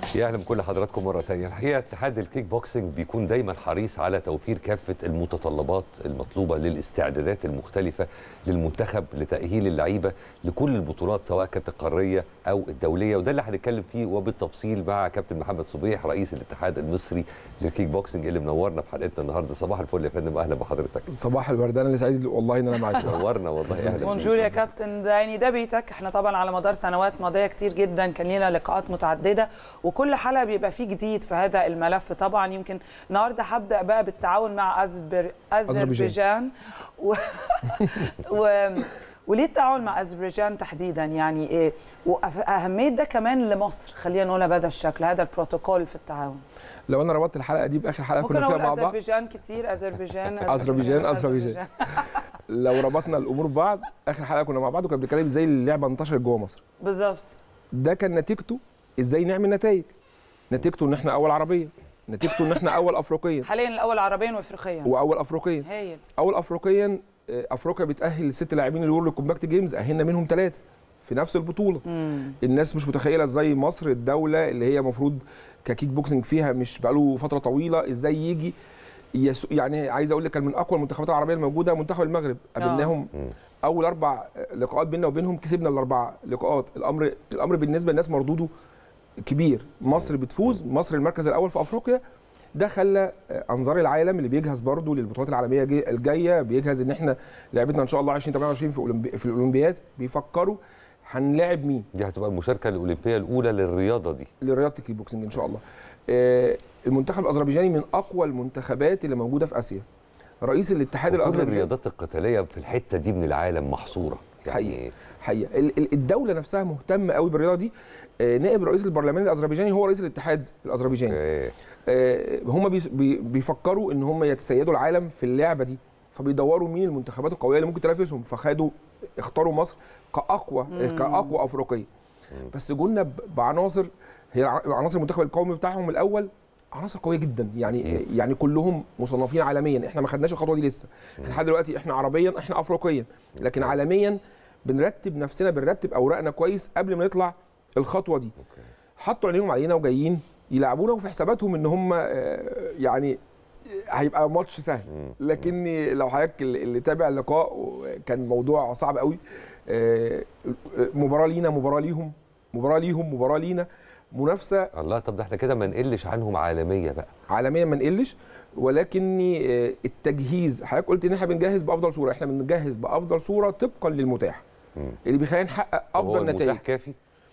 يا اهلا بكل حضراتكم مره ثانيه الحقيقه اتحاد الكيك بوكسنج بيكون دايما حريص على توفير كافه المتطلبات المطلوبه للاستعدادات المختلفه للمنتخب لتاهيل اللعيبه لكل البطولات سواء كانت القاريه او الدوليه وده اللي هنتكلم فيه وبالتفصيل مع كابتن محمد صبيح رئيس الاتحاد المصري للكيك بوكسنج اللي منورنا في حلقتنا النهارده صباح الفل يا فندم اهلا بحضرتك صباح الورد انا اللي سعيد والله ان انا معاك نورنا والله اهلا بيك. بونجور يا كابتن ده يعني ده بيتك احنا طبعا على مدار سنوات ماضيه كتير جدا كان لنا لقاءات متعدده وكل حلقه بيبقى فيه جديد في هذا الملف طبعا يمكن النهارده هبدا بقى بالتعاون مع أزبر... اذربيجان و... و... وليه التعاون مع اذربيجان تحديدا يعني ايه واهميه ده كمان لمصر خلينا نقولها بهذا الشكل هذا البروتوكول في التعاون لو انا ربطت الحلقه دي باخر حلقه ممكن كنا فيها اقول مع بعض اذربيجان كتير اذربيجان أذربيجان، أذربيجان. لو ربطنا الامور ببعض اخر حلقه كنا مع بعض وكنا بنتكلم ازاي اللعبه انتشرت جوه مصر بالظبط ده كان نتيجته ازاي نعمل نتائج نتيجته ان احنا اول عربيه نتيجته ان احنا اول افريقيا حاليا الاول عربيا وافريقيا واول افريقيا هايل اول افريقيا آه، افريقيا بتاهل ست لاعبين الورلد كومباكت جيمز اهلنا منهم ثلاثه في نفس البطوله مم. الناس مش متخيله ازاي مصر الدوله اللي هي المفروض ككيك بوكسنج فيها مش بقاله فتره طويله ازاي يجي يسو يعني عايز اقول لك كان من اقوى المنتخبات العربيه الموجوده منتخب المغرب قابلناهم مم. اول اربع لقاءات بيننا وبينهم كسبنا الاربع لقاءات الامر الامر بالنسبه للناس مردوده كبير مصر بتفوز مصر المركز الاول في افريقيا ده خلى انظار العالم اللي بيجهز برضه للبطولات العالميه جي- الجايه بيجهز ان احنا لعبتنا ان شاء الله 2028 في أولمبي في الاولمبياد بيفكروا هنلاعب مين دي هتبقى المشاركه الاولمبيه الاولى للرياضه دي لرياضه الكيك بوكسنج ان شاء الله آه، المنتخب الاذربيجاني من اقوى المنتخبات اللي موجوده في اسيا رئيس الاتحاد كل الاذربيجاني الرياضات القتاليه في الحته دي من العالم محصوره حقيقي. حقيقه ال- ال- الدوله نفسها مهتمه قوي بالرياضه دي آه، نائب رئيس البرلمان الاذربيجاني هو رئيس الاتحاد الاذربيجاني اوكي آه، هم بيس- بي- بيفكروا ان هم يتسيدوا العالم في اللعبه دي فبيدوروا مين المنتخبات القويه اللي ممكن تنافسهم فخدوا اختاروا مصر كاقوى مم. كاقوى افريقيه مم. بس جولنا ب- بعناصر هي ع- عناصر المنتخب القومي بتاعهم الاول عناصر قويه جدا يعني يعني كلهم مصنفين عالميا احنا ما خدناش الخطوه دي لسه احنا لحد دلوقتي احنا عربيا احنا افريقيا لكن عالميا بنرتب نفسنا بنرتب اوراقنا كويس قبل ما نطلع الخطوه دي اوكي حطوا عينيهم علينا وجايين يلعبونا وفي حساباتهم ان هم آه، يعني هيبقى ماتش سهل مم. لكني لو حضرتك اللي اللي تابع اللقاء كان موضوع صعب قوي آه، مباراه لينا مباراه ليهم مباراه ليهم مباراه لينا منافسه الله طب ده احنا كده ما نقلش عنهم عالميه بقى عالميا ما نقلش ولكني آه، التجهيز حضرتك قلت ان احنا بنجهز بافضل صوره احنا بنجهز بافضل صوره طبقا للمتاح مم. اللي بيخلينا نحقق هو افضل المتاح نتائج كافي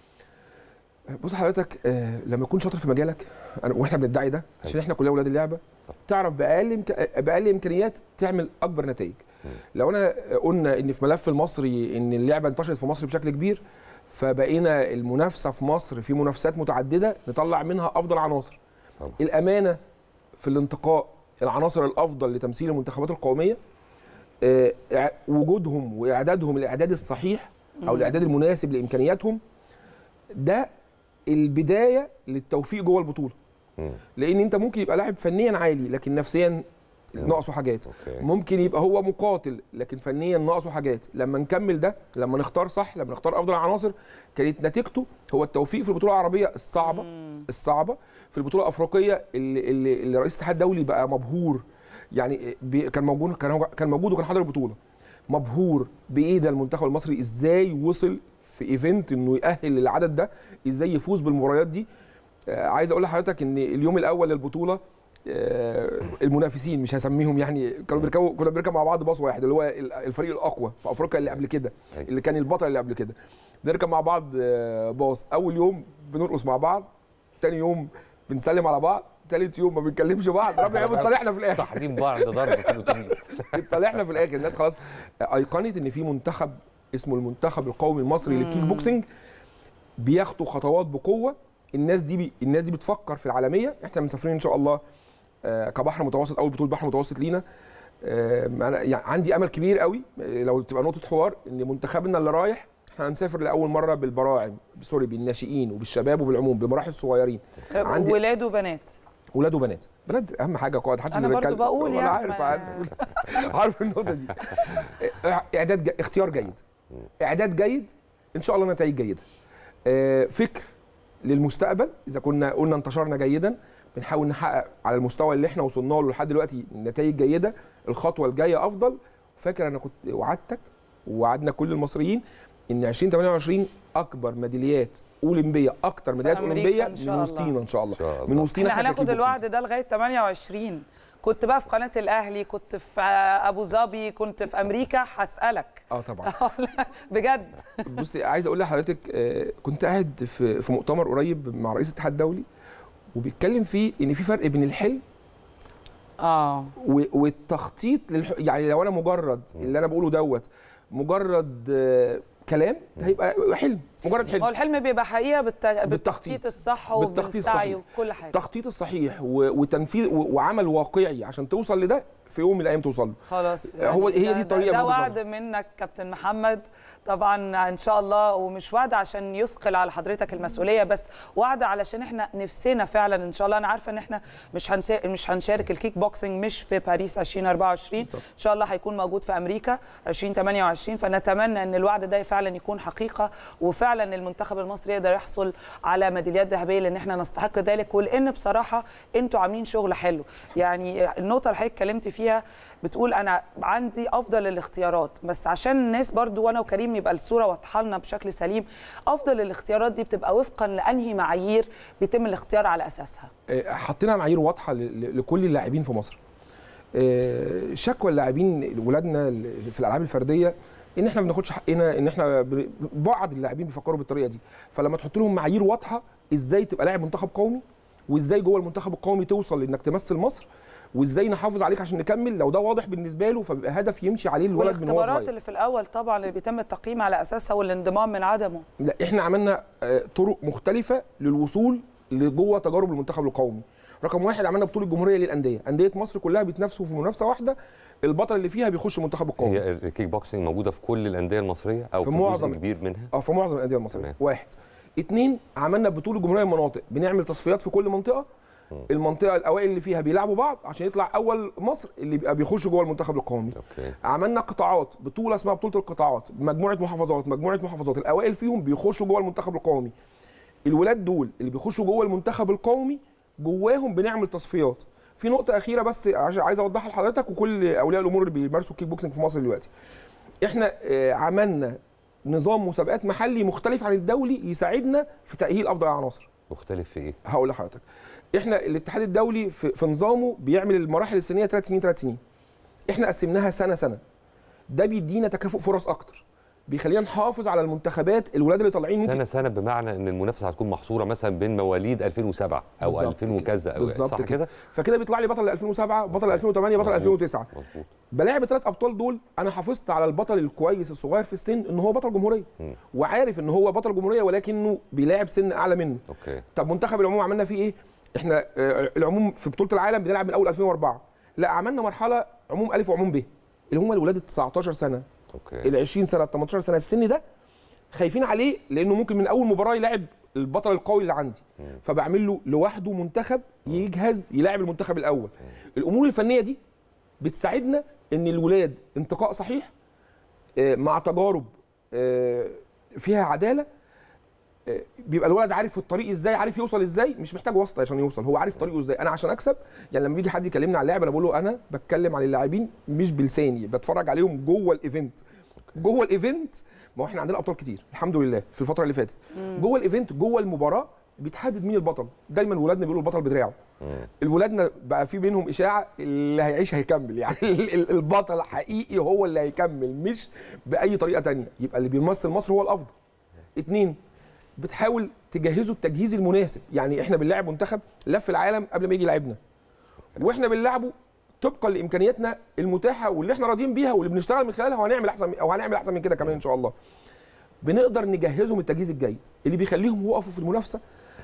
بص حضرتك آه، لما تكون شاطر في مجالك أنا واحنا بندعي ده عشان احنا كلنا اولاد اللعبه تعرف باقل إمك- باقل امكانيات تعمل اكبر نتائج مم. لو انا قلنا ان في ملف المصري ان اللعبه انتشرت في مصر بشكل كبير فبقينا المنافسه في مصر في منافسات متعدده نطلع منها افضل عناصر طبعا. الامانه في الانتقاء العناصر الافضل لتمثيل المنتخبات القوميه آه، إع- وجودهم واعدادهم الاعداد الصحيح او الاعداد المناسب لامكانياتهم ده البدايه للتوفيق جوه البطوله مم. لان انت ممكن يبقى لاعب فنيا عالي لكن نفسيا مم. ناقصه حاجات اوكي ممكن يبقى هو مقاتل لكن فنيا ناقصه حاجات لما نكمل ده لما نختار صح لما نختار افضل عناصر كانت نتيجته هو التوفيق في البطوله العربيه الصعبه مم. الصعبه في البطوله الافريقيه اللي, اللي, اللي رئيس الاتحاد الدولي بقى مبهور يعني بي كان موجود كان هو كان موجود وكان حاضر البطوله مبهور بايه ده المنتخب المصري ازاي وصل في ايفنت انه يأهل للعدد ده ازاي يفوز بالمباريات دي آه عايز اقول لحضرتك ان اليوم الاول للبطوله آه المنافسين مش هسميهم يعني كانوا بيركبوا كنا بنركب مع بعض باص واحد اللي هو ال- الفريق الاقوى في افريقيا اللي قبل كده أيوة. اللي كان البطل اللي قبل كده نركب مع بعض آه، باص اول يوم بنرقص مع بعض تاني يوم بنسلم على بعض تالت يوم ما بنكلمش بعض رابع يوم بتصالحنا في الاخر تحريم بعض ضرب في الاتوبيس اتصالحنا في الاخر الناس خلاص ايقنت ان في منتخب اسمه المنتخب القومي المصري للكيك بوكسنج بياخدوا خطوات بقوه الناس دي بي الناس دي بتفكر في العالميه احنا مسافرين ان شاء الله آه، كبحر متوسط اول بطوله بحر متوسط لينا آه، أنا يعني عندي امل كبير قوي آه، لو تبقى نقطه حوار ان منتخبنا اللي رايح احنا هنسافر لاول مره بالبراعم سوري بالناشئين وبالشباب وبالعموم بمراحل الصغيرين عندي- ولاد وبنات ولاد وبنات بنات اهم حاجه قائد محدش أنا اللي برضو بيتكلم. بقول انا يعني عارف ما- عارف عارف النقطه دي اعداد جي... اختيار جيد اعداد جيد ان شاء الله نتائج جيده آه، فكر للمستقبل اذا كنا قلنا انتشرنا جيدا بنحاول نحقق على المستوى اللي احنا وصلنا له لحد دلوقتي نتائج جيده الخطوه الجايه افضل فاكر انا كنت وعدتك ووعدنا كل المصريين ان 2028 اكبر ميداليات اولمبيه اكتر ميداليات أمريكا اولمبيه إن شاء من الله. وسطينا ان شاء الله إن شاء الله. من وسطينا احنا إحنا هناخد ككيك الوعد ده لغايه 28 كنت بقى في قناه الاهلي كنت في ابو ظبي كنت في امريكا هسالك اه طبعا بجد بصي عايز اقول لحضرتك آه، كنت قاعد في في مؤتمر قريب مع رئيس الاتحاد الدولي وبيتكلم فيه ان في فرق بين الحلم اه و- والتخطيط للح... يعني لو انا مجرد اللي انا بقوله دوت مجرد آه، كلام ده هيبقى حلم مجرد هو حلم الحلم بيبقى حقيقه بالت... بالتخطيط بالتخطيط. الصح بالتخطيط وبالسعي الصحيح. وكل حاجه التخطيط الصحيح و... وتنفيذ و... وعمل واقعي عشان توصل لده في يوم من الايام توصل له خلاص هو- هي ده- دي الطريقة ده, ده من وجهة وعد منك كابتن محمد طبعا ان شاء الله ومش وعد عشان يثقل على حضرتك المسؤوليه بس وعد علشان احنا نفسنا فعلا ان شاء الله انا عارفه ان احنا مش هنسا... مش هنشارك الكيك بوكسنج مش في باريس 2024 بالظبط. ان شاء الله هيكون موجود في امريكا 2028 فنتمنى ان الوعد ده فعلا يكون حقيقه وفعلا المنتخب المصري يقدر يحصل على ميداليات ذهبيه لان احنا نستحق ذلك ولان بصراحه انتوا عاملين شغل حلو يعني النقطه اللي حضرتك اتكلمت فيها بتقول انا عندي افضل الاختيارات بس عشان الناس برضو وانا وكريم يبقى الصوره واضحه لنا بشكل سليم افضل الاختيارات دي بتبقى وفقا لانهي معايير بيتم الاختيار على اساسها آه، حطينا معايير واضحه ل... ل- لكل اللاعبين في مصر آه، شكوى اللاعبين ولادنا ال- في الالعاب الفرديه ان احنا ما بناخدش حقنا ان احنا ب- بعض اللاعبين بيفكروا بالطريقه دي فلما تحط لهم معايير واضحه ازاي تبقى لاعب منتخب قومي وازاي جوه المنتخب القومي توصل لانك تمثل مصر وازاي نحافظ عليك عشان نكمل لو ده واضح بالنسبه له فبيبقى هدف يمشي عليه الولد من هو والاختبارات صغير اللي في الاول طبعا اللي بيتم التقييم على اساسها والانضمام من عدمه لا احنا عملنا آه، طرق مختلفه للوصول لجوه تجارب المنتخب القومي رقم واحد عملنا بطوله جمهوريه للانديه انديه مصر كلها بيتنافسوا في منافسه واحده البطل اللي فيها بيخش المنتخب القومي هي الكيك بوكسنج موجوده في كل الانديه المصريه او في في, معظم- جزء كبير منها اه في معظم الانديه المصريه تمام. واحد اتنين عملنا بطوله جمهوريه المناطق بنعمل تصفيات في كل منطقه المنطقه الاوائل اللي فيها بيلعبوا بعض عشان يطلع اول مصر اللي بيبقى بيخش جوه المنتخب القومي اوكي عملنا قطاعات بطوله اسمها بطوله القطاعات مجموعه محافظات مجموعه محافظات الاوائل فيهم بيخشوا جوه المنتخب القومي الولاد دول اللي بيخشوا جوه المنتخب القومي جواهم بنعمل تصفيات في نقطه اخيره بس عش- عايز اوضحها لحضرتك وكل اولياء الامور اللي بيمارسوا الكيك بوكسنج في مصر دلوقتي احنا آه، عملنا نظام مسابقات محلي مختلف عن الدولي يساعدنا في تاهيل افضل العناصر مختلف في ايه؟ هقول لحضرتك احنا الاتحاد الدولي في, في نظامه بيعمل المراحل السنيه ثلاث سنين ثلاث سنين احنا قسمناها سنه سنه ده بيدينا تكافؤ فرص اكتر بيخلينا نحافظ على المنتخبات الولاد اللي طالعين ممكن سنه سنه بمعنى ان المنافسه هتكون محصوره مثلا بين مواليد 2007 او بالظبط 2000 وكذا او بالظبط صح كده. كده؟ فكده بيطلع لي بطل 2007 بطل 2008 بطل مظبوط. 2009 مظبوط بلاعب الثلاث ابطال دول انا حافظت على البطل الكويس الصغير في السن ان هو بطل جمهوريه مم. وعارف ان هو بطل جمهوريه ولكنه بيلاعب سن اعلى منه اوكي طب منتخب العموم عملنا فيه ايه؟ احنا آه، العموم في بطوله العالم بنلعب من اول 2004 لا عملنا مرحله عموم الف وعموم ب اللي هم الولاد ال 19 سنه اوكي ال 20 سنه ال 18 سنه السن ده خايفين عليه لانه ممكن من اول مباراه يلاعب البطل القوي اللي عندي فبعمل له لوحده منتخب يجهز يلاعب المنتخب الاول الامور الفنيه دي بتساعدنا ان الولاد انتقاء صحيح آه، مع تجارب آه، فيها عداله آه، بيبقى الولد عارف الطريق ازاي عارف يوصل ازاي مش محتاج واسطه عشان يوصل هو عارف طريقه ازاي انا عشان اكسب يعني لما بيجي حد يكلمني على اللعبه انا بقول له انا بتكلم عن اللاعبين مش بلساني بتفرج عليهم جوه الايفنت جوه الايفنت ما هو احنا عندنا ابطال كتير الحمد لله في الفتره اللي فاتت جوه الايفنت جوه المباراه بيتحدد مين البطل دايما ولادنا بيقولوا البطل بدراعه مم. الولادنا بقى في بينهم اشاعه اللي هيعيش هيكمل يعني ال- ال- البطل حقيقي هو اللي هيكمل مش باي طريقه تانية يبقى اللي بيمثل مصر هو الافضل اتنين بتحاول تجهزه التجهيز المناسب يعني احنا بنلاعب منتخب لف العالم قبل ما يجي يلعبنا واحنا بنلعبه طبقا لامكانياتنا المتاحه واللي احنا راضيين بيها واللي بنشتغل من خلالها وهنعمل احسن من- او هنعمل احسن من كده كمان ان شاء الله بنقدر نجهزهم التجهيز الجيد اللي بيخليهم يقفوا في المنافسه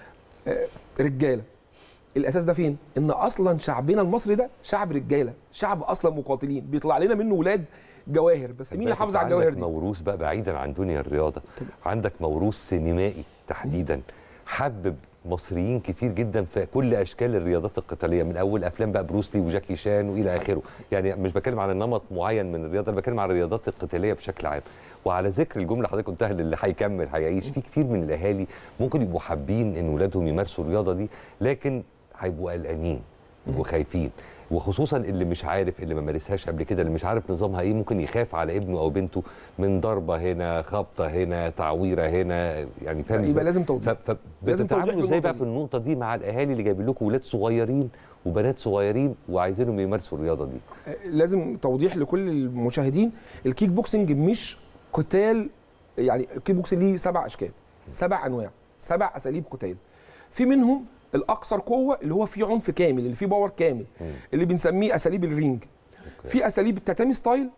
آه، رجاله الاساس ده فين ان اصلا شعبنا المصري ده شعب رجاله شعب اصلا مقاتلين بيطلع لنا منه ولاد جواهر بس مين اللي حافظ على الجواهر عندك دي موروث بقى بعيدا عن دنيا الرياضه عندك موروث سينمائي تحديدا حبب مصريين كتير جدا في كل اشكال الرياضات القتاليه من اول افلام بقى بروسلي وجاكي شان والى اخره يعني مش بتكلم على نمط معين من الرياضه أنا بتكلم على الرياضات القتاليه بشكل عام وعلى ذكر الجمله اللي حضرتك قلتها اللي هيكمل هيعيش في كتير من الاهالي ممكن يبقوا حابين ان ولادهم يمارسوا الرياضه دي لكن هيبقوا قلقانين وخايفين وخصوصا اللي مش عارف اللي ما مارسهاش قبل كده اللي مش عارف نظامها ايه ممكن يخاف على ابنه او بنته من ضربه هنا خبطه هنا تعويره هنا يعني فاهم يبقى إزاي؟ لازم توضيح ف- لازم توضيح فبتتعاملوا في ازاي النقطة بقى دي. في النقطه دي مع الاهالي اللي جايبين لكم ولاد صغيرين وبنات صغيرين وعايزينهم يمارسوا الرياضه دي لازم توضيح لكل المشاهدين الكيك بوكسنج مش قتال يعني الكيك بوكسنج ليه سبع اشكال سبع انواع سبع اساليب قتال في منهم الاكثر قوه اللي هو فيه عنف كامل اللي فيه باور كامل اللي بنسميه اساليب الرينج في اساليب التاتامي ستايل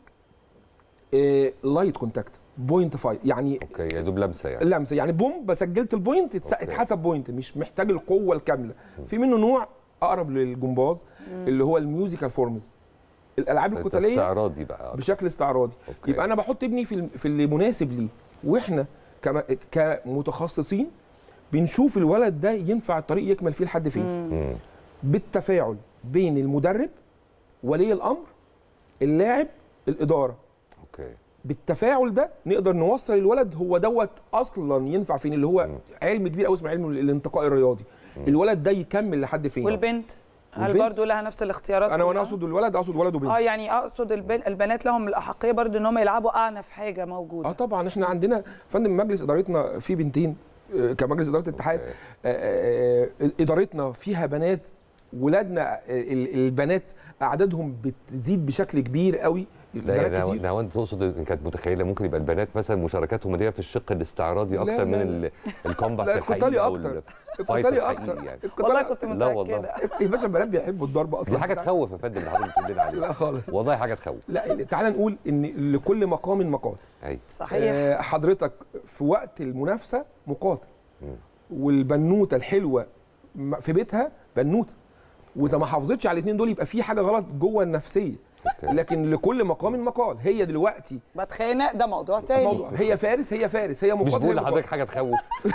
آه لايت كونتاكت بوينت فايت يعني اوكي يا دوب لمسه يعني اللمسه يعني بوم سجلت البوينت اتس- أوكي. اتحسب بوينت مش محتاج القوه الكامله في منه نوع اقرب للجمباز اللي هو الميوزيكال فورمز الالعاب ده القتاليه استعراضي بقى بشكل استعراضي أوكي. يبقى انا بحط ابني في الم- في اللي مناسب ليه واحنا كما- كمتخصصين بنشوف الولد ده ينفع الطريق يكمل فيه لحد فين مم. بالتفاعل بين المدرب ولي الامر اللاعب الاداره اوكي بالتفاعل ده نقدر نوصل الولد هو دوت اصلا ينفع فين اللي هو علم كبير قوي اسمه علم الانتقاء الرياضي الولد ده يكمل لحد فين والبنت هل والبنت؟ برضو لها نفس الاختيارات انا وانا كلها؟ اقصد الولد اقصد ولد وبنت اه يعني اقصد البن... البنات لهم الاحقيه برضو ان هم يلعبوا اعنف حاجه موجوده اه طبعا احنا عندنا فندم مجلس ادارتنا فيه بنتين آه، كمجلس اداره الاتحاد أوكي. آه، آه، آه، ادارتنا فيها بنات ولادنا آه، ال- البنات اعدادهم بتزيد بشكل كبير قوي لا بنات يعني كتير نوان تقصد ان كانت متخيله ممكن يبقى البنات مثلا مشاركاتهم اللي هي في الشق الاستعراضي لا، اكتر لا، من لا. ال- الكومبات لا، الحقيقي القتالي او أكتر. الفايت القتالي الحقيقي اكتر يعني القتالي والله كنت لا والله. متاكده يا باشا البنات بيحبوا الضرب اصلا دي حاجه تخوف يا فندم اللي حضرتك بتقول لنا عليها لا خالص والله حاجه تخوف لا تعال نقول ان لكل مقام مقال ايوه صحيح آه، حضرتك في وقت المنافسه مقاتل مم. والبنوته الحلوه م- في بيتها بنوته واذا ما حافظتش على الاثنين دول يبقى في حاجه غلط جوه النفسيه أوكي. لكن لكل مقام مقال هي دلوقتي بتخانق ده موضوع تاني موضوع هي فارس هي فارس هي مش مقاتل بقول هي لحضرتك مقاتل. حاجه تخوف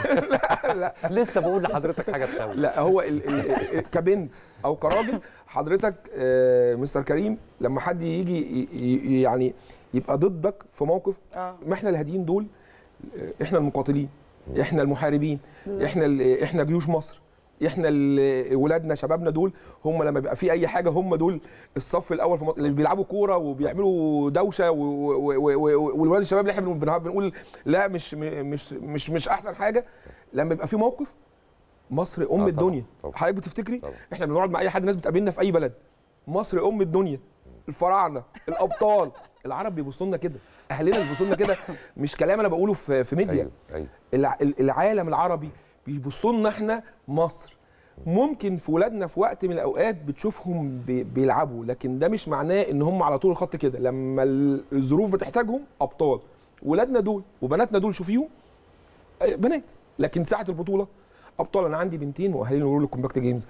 لا لسه بقول لحضرتك حاجه تخوف لا هو ال ال كبنت او كراجل حضرتك آه، مستر كريم لما حد يجي ي- ي- يعني يبقى ضدك في موقف اه ما احنا الهاديين دول آه، احنا المقاتلين احنا المحاربين احنا ال- احنا جيوش مصر احنا ال- ولادنا شبابنا دول هم لما بيبقى في اي حاجه هم دول الصف الاول في مصر اللي بيلعبوا كوره وبيعملوا دوشه و- و- و- و- والولاد الشباب اللي احنا بن- بن- بنقول لا مش مش مش مش احسن حاجه لما يبقى في موقف مصر ام طبعاً، الدنيا طبعاً. حضرتك بتفتكري طبعاً. احنا بنقعد مع اي حد الناس بتقابلنا في اي بلد مصر ام الدنيا الفراعنه الابطال العرب بيبصوا لنا كده اهلنا بيبصوا لنا كده مش كلام انا بقوله في في ميديا ايوه ايوه الع- ال- العالم العربي بيبصوا لنا احنا مصر ممكن في ولادنا في وقت من الاوقات بتشوفهم بي- بيلعبوا لكن ده مش معناه ان هم على طول الخط كده لما ال- الظروف بتحتاجهم ابطال ولادنا دول وبناتنا دول شوفيهم آه، بنات لكن ساعه البطوله ابطال انا عندي بنتين واهالينا يقولوا لي كومباكت جيمز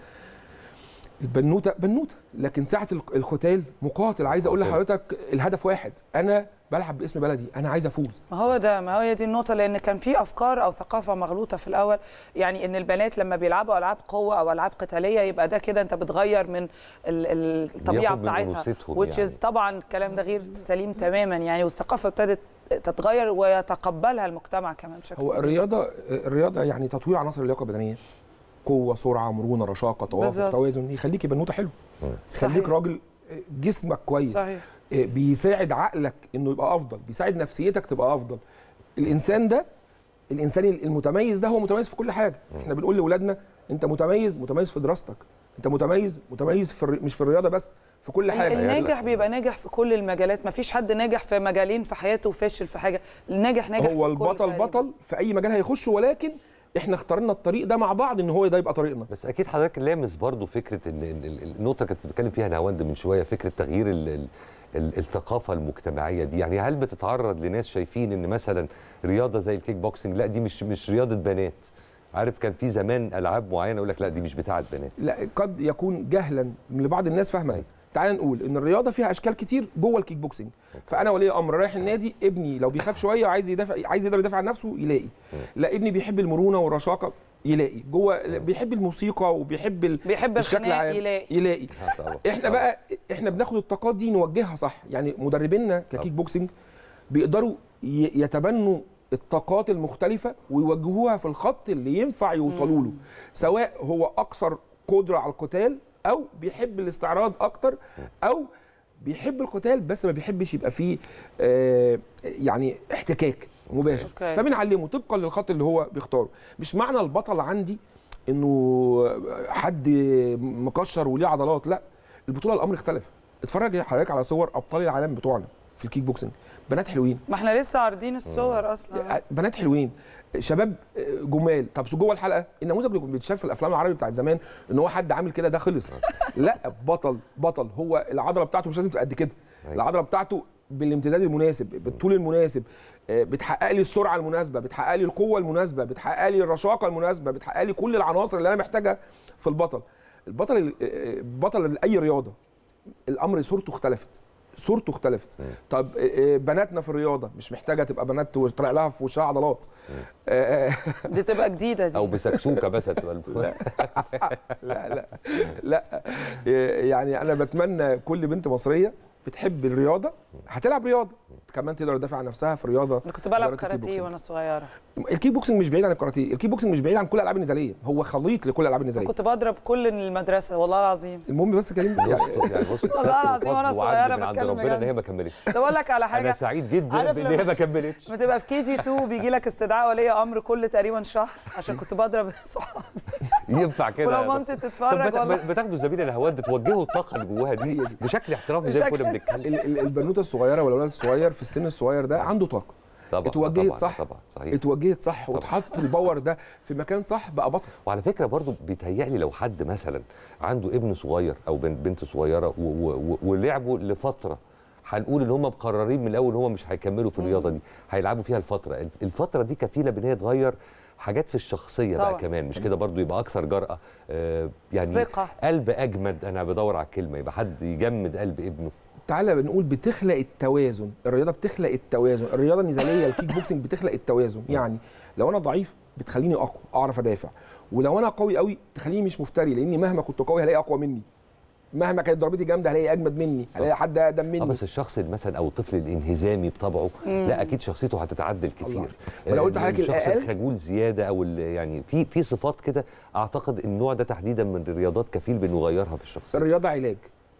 البنوته بنوته لكن ساعه الق- القتال مقاتل عايز اقول مقاتل. لحضرتك الهدف واحد انا بلعب باسم بلدي انا عايز افوز ما هو ده ما هي دي النقطة لأن كان في أفكار أو ثقافة مغلوطة في الأول يعني إن البنات لما بيلعبوا ألعاب قوة أو ألعاب قتالية يبقى ده كده أنت بتغير من ال- ال- الطبيعة بياخد من بتاعتها أنوثتهم which يعني. is طبعا الكلام ده غير سليم تماما يعني والثقافة ابتدت تتغير ويتقبلها المجتمع كمان بشكل هو كبير. الرياضه الرياضه يعني تطوير عناصر اللياقه البدنيه قوه سرعه مرونه رشاقه توافق بالظبط. توازن يخليكي بنوته حلو صحيح. يخليك راجل جسمك كويس صحيح بيساعد عقلك انه يبقى افضل بيساعد نفسيتك تبقى افضل الانسان ده الانسان المتميز ده هو متميز في كل حاجه احنا بنقول لاولادنا انت متميز متميز في دراستك انت متميز متميز في الر- مش في الرياضه بس في كل حاجه الناجح بيبقى ناجح في كل المجالات ما فيش حد ناجح في مجالين في حياته وفاشل في حاجة الناجح ناجح هو في كل البطل تقريباً. بطل في اي مجال هيخشه ولكن احنا اخترنا الطريق ده مع بعض ان هو ده يبقى طريقنا بس اكيد حضرتك لامس برضو فكره ان إن ال- ال- النقطه كانت بتتكلم فيها نهاوند من شويه فكره تغيير ال ال ال الثقافه المجتمعيه دي يعني هل بتتعرض لناس شايفين ان مثلا رياضه زي الكيك بوكسنج لا دي مش مش رياضه بنات عارف كان في زمان العاب معينه يقول لك لا دي مش بتاعه بنات لا قد يكون جهلا من لبعض الناس فاهمه أيوة. ده تعال نقول ان الرياضه فيها اشكال كتير جوه الكيك بوكسنج فانا ولي امر رايح النادي ابني لو بيخاف شويه وعايز يدافع عايز يقدر يدافع عن نفسه يلاقي لا ابني بيحب المرونه والرشاقه يلاقي جوه بيحب الموسيقى وبيحب ال- بيحب الشكل الخناق العام يلاقي يلاقي آه طبعا. احنا طبعا. بقى احنا بناخد الطاقات دي نوجهها صح يعني مدربينا ككيك بوكسنج بيقدروا ي- يتبنوا الطاقات المختلفة ويوجهوها في الخط اللي ينفع يوصلوا له سواء هو أكثر قدرة على القتال أو بيحب الاستعراض أكتر أو بيحب القتال بس ما بيحبش يبقى فيه آه يعني احتكاك مباشر أوكي. فبنعلمه طبقا للخط اللي هو بيختاره مش معنى البطل عندي انه حد مكشر وليه عضلات لا البطوله الامر اختلف اتفرج حضرتك على صور ابطال العالم بتوعنا في الكيك بوكسنج بنات حلوين ما احنا لسه عارضين الصور اصلا بنات حلوين شباب جمال طب جوه الحلقه النموذج اللي بيتشاف في الافلام العربي بتاعت زمان ان هو حد عامل كده ده خلص لا بطل بطل هو العضله بتاعته مش لازم تبقى قد كده أيوة. العضله بتاعته بالامتداد المناسب بالطول المناسب آه، بتحقق لي السرعه المناسبه بتحقق لي القوه المناسبه بتحقق لي الرشاقه المناسبه بتحقق لي كل العناصر اللي انا محتاجها في البطل البطل ال- آه، بطل لاي رياضه الامر صورته اختلفت صورته اختلفت طب آه، آه، بناتنا في الرياضه مش محتاجه تبقى بنات طلع لها في وشها عضلات آه، آه، دي تبقى جديده دي او بسكسوكه بس هتبقى لا لا لا يعني انا بتمنى كل بنت مصريه بتحب الرياضه هتلعب رياضه كمان تقدر تدافع عن نفسها في رياضه انا كنت بلعب وزارة الكيك كاراتيه بوكسينج. وانا صغيره الكيك بوكسنج مش بعيد عن الكاراتيه الكيك بوكسنج مش بعيد عن كل الالعاب النزاليه هو خليط لكل الالعاب النزاليه كنت بضرب كل المدرسه والله العظيم المهم بس كريم يعني بص يعني بص والله العظيم وأنا وفضل وعدل صغيرة من عند بتكلم ربنا بجد. ان هي ما كملتش طب اقول لك على انا حاجه سعيد جدا عارف بان هي لما- ما كملتش ما تبقى في كي جي 2 بيجي لك استدعاء ولي امر كل تقريبا شهر عشان كنت بضرب صحابي ينفع كده ولو يا مامتي دكتور. تتفرج طب بت- والله بتاخدوا زميل الهوات بتوجهوا الطاقه اللي جواها دي بشكل احترافي زي ما كنا بشكل- بنتكلم ال- ال- البنوته الصغيره ولا الولد الصغير في السن الصغير ده عنده طاقه طبعا اتوجهت طبعا صح. طبعا صحيح اتوجهت صح واتحط الباور ده في مكان صح بقى بطل وعلى فكره برضو بيتهيألي لو حد مثلا عنده ابن صغير او بنت بنت صغيره و- و- و- ولعبوا لفتره هنقول ان هم مقررين من الاول ان هم مش هيكملوا في الرياضه دي هيلعبوا فيها الفتره الفتره دي كفيله بان هي تغير حاجات في الشخصيه بقى طبعا. كمان مش كده برضو يبقى اكثر جرأه آه يعني ثقة. قلب اجمد انا بدور على الكلمه يبقى حد يجمد قلب ابنه تعالى بنقول بتخلق التوازن الرياضه بتخلق التوازن الرياضه النزاليه الكيك بوكسنج بتخلق التوازن يعني لو انا ضعيف بتخليني اقوى اعرف ادافع ولو انا قوي قوي تخليني مش مفتري لاني مهما كنت قوي هلاقي اقوى مني مهما كانت ضربتي جامده هلاقي اجمد مني هلاقي حد اقدم اه مني بس الشخص اللي مثلا او الطفل الانهزامي بطبعه لا اكيد شخصيته هتتعدل كتير الله. وأنا قلت آه، لحضرتك الشخص الأقل- الخجول زياده او ال- يعني في في صفات كده اعتقد النوع ده تحديدا من الرياضات كفيل بانه يغيرها في الشخصيه الرياضه علاج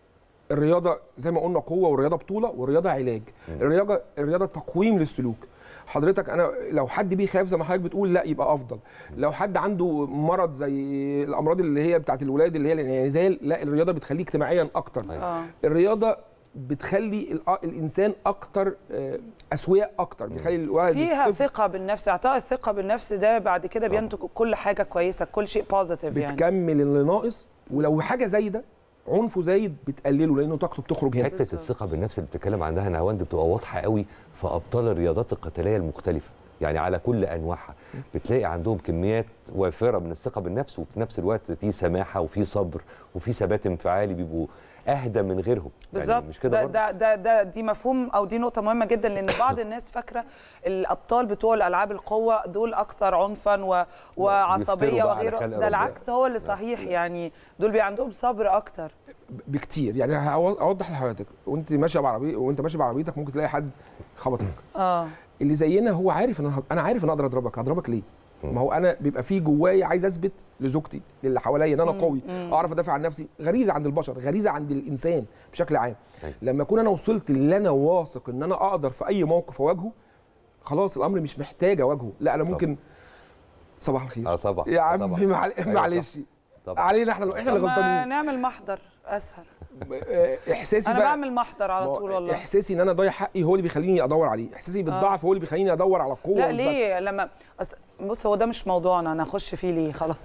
الرياضه زي ما قلنا قوه والرياضه بطوله والرياضه علاج الرياضه الرياضه تقويم للسلوك حضرتك انا لو حد بيخاف زي ما حضرتك بتقول لا يبقى افضل لو حد عنده مرض زي الامراض اللي هي بتاعت الولاد اللي هي الانعزال لا الرياضه بتخليه اجتماعيا اكتر أيوة. اه الرياضه بتخلي الأ- الانسان اكتر آه، اسوياء اكتر بيخلي الولد فيها الطفل ثقه بالنفس اعطاء الثقه بالنفس ده بعد كده بينتج كل حاجه كويسه كل شيء بوزيتيف يعني بتكمل اللي ناقص ولو حاجه زايده عنفه زايد بتقلله لانه طاقته بتخرج هنا حته الثقه بالنفس اللي بتتكلم عندها نهاوند بتبقى واضحه قوي في ابطال الرياضات القتاليه المختلفه يعني على كل انواعها بتلاقي عندهم كميات وافره من الثقه بالنفس وفي نفس الوقت في سماحه وفي صبر وفي ثبات انفعالي بيبقوا اهدى من غيرهم بالظبط يعني مش كده ده, برضه؟ ده ده ده دي مفهوم او دي نقطه مهمه جدا لان بعض الناس فاكره الابطال بتوع الالعاب القوه دول اكثر عنفا و... وعصبيه بقى على وغيره خلق ده ربنا. العكس هو اللي صحيح يعني دول بيبقى عندهم صبر اكتر بكتير يعني هأو- اوضح لحضرتك وانت ماشيه بعربيه وانت ماشي بعربيتك ممكن تلاقي حد خبطك اه اللي زينا هو عارف ان انا انا عارف ان اقدر اضربك هضربك ليه ما هو انا بيبقى في جوايا عايز اثبت لزوجتي للي حواليا ان انا قوي اعرف ادافع عن نفسي غريزه عند البشر غريزه عند الانسان بشكل عام أيوة. لما اكون انا وصلت اللي انا واثق ان انا اقدر في اي موقف اواجهه خلاص الامر مش محتاج اواجهه لا انا ممكن صباح الخير اه طبعا يا آه عم طبعا. معل- أيوة معلش طبعا علينا احنا احنا اللي طب ما غلطانين نعمل محضر اسهل آه، احساسي انا بقى بعمل محضر على ما هو طول والله احساسي ان انا ضايع حقي هو اللي بيخليني ادور عليه احساسي بالضعف هو اللي بيخليني ادور على القوه لا والبدء. ليه لما أص... بص هو ده مش موضوعنا انا اخش فيه ليه خلاص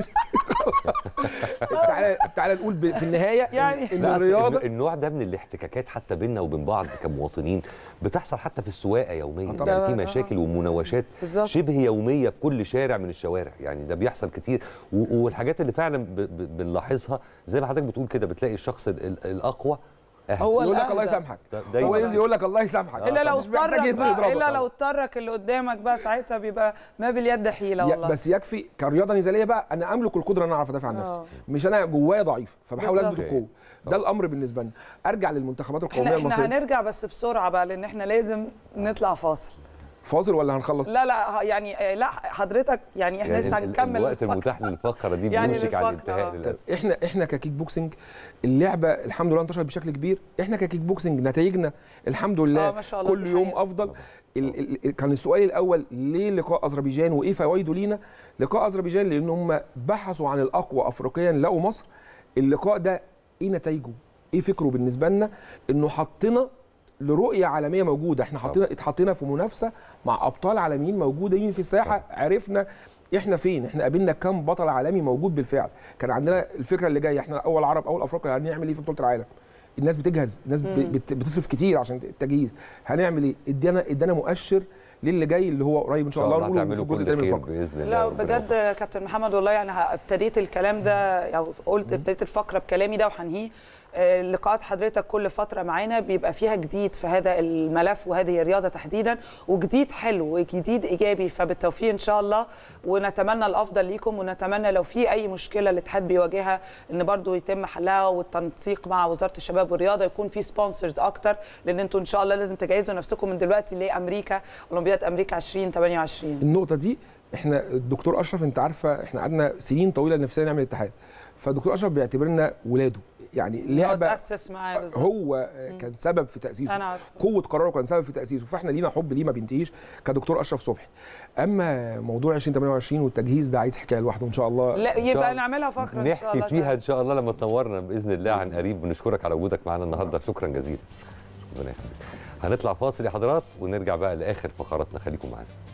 تعالى تعالى نقول ب- في النهايه يعني- ان لا، أصل الرياضه الن- النوع ده من الاحتكاكات حتى بيننا وبين بعض كمواطنين بتحصل حتى في السواقه يوميا طبعاً. يعني في ده- مشاكل ومناوشات بالظبط. شبه يوميه في كل شارع من الشوارع يعني ده بيحصل كتير و- والحاجات اللي فعلا ب- ب- بنلاحظها زي ما حضرتك بتقول كده بتلاقي الشخص ال- ال- الاقوى هو يقول لك الله الأهدى. يسامحك ده- هو دايما ينزل يقول لك الله يسامحك الا لو مش محتاج اضطرك ينزل بقى يضربك. الا لو اضطرك اللي قدامك بقى ساعتها بيبقى ما باليد حيله يا- والله بس يكفي كرياضه نزاليه بقى انا املك القدره ان انا اعرف ادافع عن نفسي آه. مش انا جوايا ضعيف فبحاول بالظبط. اثبت القوه ده الامر بالنسبه لنا ارجع للمنتخبات القوميه احنا احنا المصريه هنرجع بس بسرعه بقى لان احنا لازم نطلع فاصل فاصل ولا هنخلص لا لا يعني آه، لا حضرتك يعني احنا يعني لسه ال- هنكمل الوقت الفقرة. المتاح للفقره دي يعني بيوشك على للفقرة، الانتهاء آه. للاسف احنا احنا ككيك بوكسنج اللعبه الحمد لله انتشرت بشكل كبير احنا ككيك بوكسنج نتائجنا الحمد لله آه، ما شاء الله، كل دي يوم حقيقة. افضل ال ال كان السؤال الاول ليه لقاء اذربيجان وايه فوائده لينا لقاء اذربيجان لان هم بحثوا عن الاقوى افريقيا لقوا مصر اللقاء ده ايه نتائجه ايه فكره بالنسبه لنا انه حطنا لرؤيه عالميه موجوده احنا حطينا اتحطينا في منافسه مع ابطال عالميين موجودين في الساحه عرفنا احنا فين احنا قابلنا كام بطل عالمي موجود بالفعل كان عندنا الفكره اللي جايه احنا اول عرب اول افريقيا هنعمل ايه في بطوله العالم الناس بتجهز الناس ب- بت- بتصرف كتير عشان التجهيز هنعمل ايه ادانا ادانا مؤشر للي جاي اللي هو قريب ان شاء الله نقوله في هتعملوا الجزء كل الثاني من خير الفقره باذن الله لا ربنا بجد يا كابتن محمد والله يعني ابتديت الكلام ده او قلت ابتديت الفقره بكلامي ده وهنهيه آه، لقاءات حضرتك كل فتره معانا بيبقى فيها جديد في هذا الملف وهذه الرياضه تحديدا وجديد حلو وجديد ايجابي فبالتوفيق ان شاء الله ونتمنى الافضل ليكم ونتمنى لو في اي مشكله الاتحاد بيواجهها ان برضو يتم حلها والتنسيق مع وزاره الشباب والرياضه يكون في سبونسرز اكتر لان انتوا ان شاء الله لازم تجهزوا نفسكم من دلوقتي لامريكا اولمبياد امريكا 2028 النقطه دي احنا الدكتور اشرف انت عارفه احنا قعدنا سنين طويله نفسنا نعمل اتحاد فالدكتور اشرف بيعتبرنا ولاده يعني هو اللعبه تاسس معايا بالظبط هو كان سبب في تاسيسه أنا عارفة. قوه قراره كان سبب في تاسيسه فاحنا لينا حب ليه ما بينتهيش كدكتور اشرف صبحي اما موضوع 2028 والتجهيز ده عايز حكايه لوحده ان شاء الله لا شاء يبقى الله. نعملها فقره ان شاء نحكي الله فيها ان شاء الله لما تنورنا باذن الله عن قريب بنشكرك على وجودك معانا النهارده شكرا جزيلا ربنا يخليك هنطلع فاصل يا حضرات ونرجع بقى لاخر فقراتنا خليكم معانا